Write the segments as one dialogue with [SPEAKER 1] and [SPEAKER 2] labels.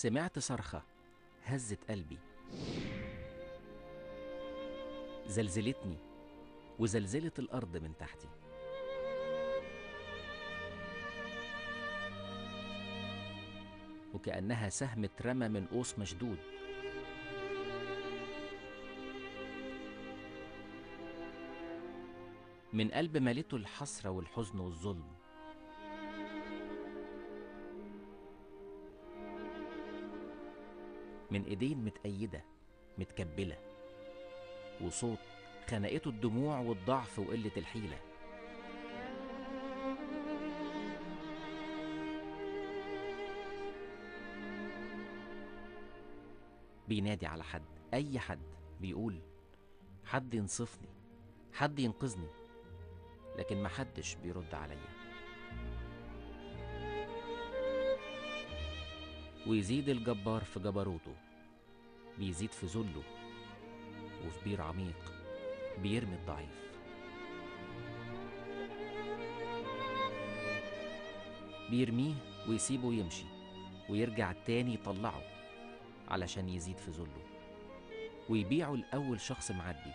[SPEAKER 1] سمعت صرخة هزت قلبي زلزلتني وزلزلت الأرض من تحتي وكأنها سهم اترمى من قوس مشدود من قلب ملته الحسرة والحزن والظلم من ايدين متأيدة متكبلة وصوت خنقته الدموع والضعف وقلة الحيلة بينادي على حد أي حد بيقول حد ينصفني حد ينقذني لكن محدش بيرد عليا ويزيد الجبار في جبروته بيزيد في ذله وفي بير عميق بيرمي الضعيف بيرميه ويسيبه يمشي ويرجع تاني يطلعه علشان يزيد في ذله ويبيعه لأول شخص معدي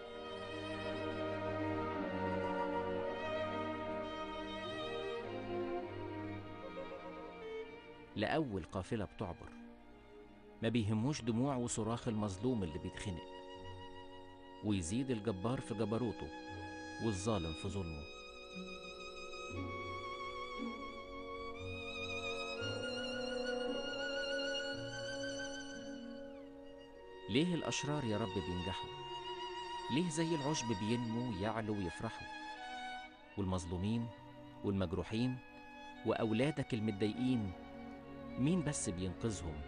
[SPEAKER 1] لأول قافلة بتعبر ما بيهموش دموع وصراخ المظلوم اللي بيتخنق ويزيد الجبار في جبروته والظالم في ظلمه ليه الأشرار يا رب بينجحوا؟ ليه زي العشب بينمو يعلو ويفرحوا؟ والمظلومين والمجروحين وأولادك المتضايقين مين بس بينقذهم؟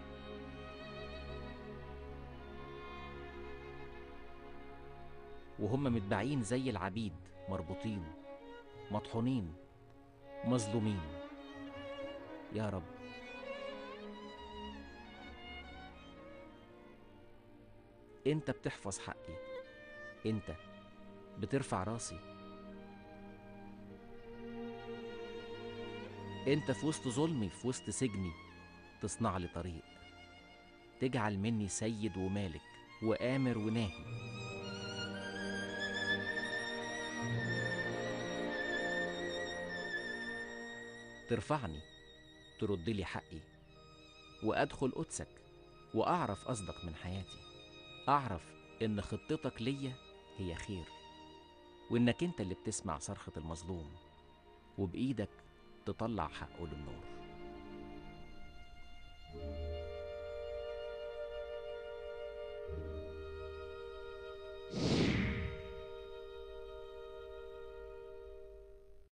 [SPEAKER 1] وهم متباعين زي العبيد مربوطين مطحونين مظلومين يا رب انت بتحفظ حقي انت بترفع راسي انت في وسط ظلمي في وسط سجني تصنع لي طريق تجعل مني سيد ومالك وآمر وناهي ترفعني ترد لي حقي وأدخل قدسك وأعرف قصدك من حياتي أعرف إن خطتك ليا هي خير وإنك أنت اللي بتسمع صرخة المظلوم وبإيدك تطلع حقه للنور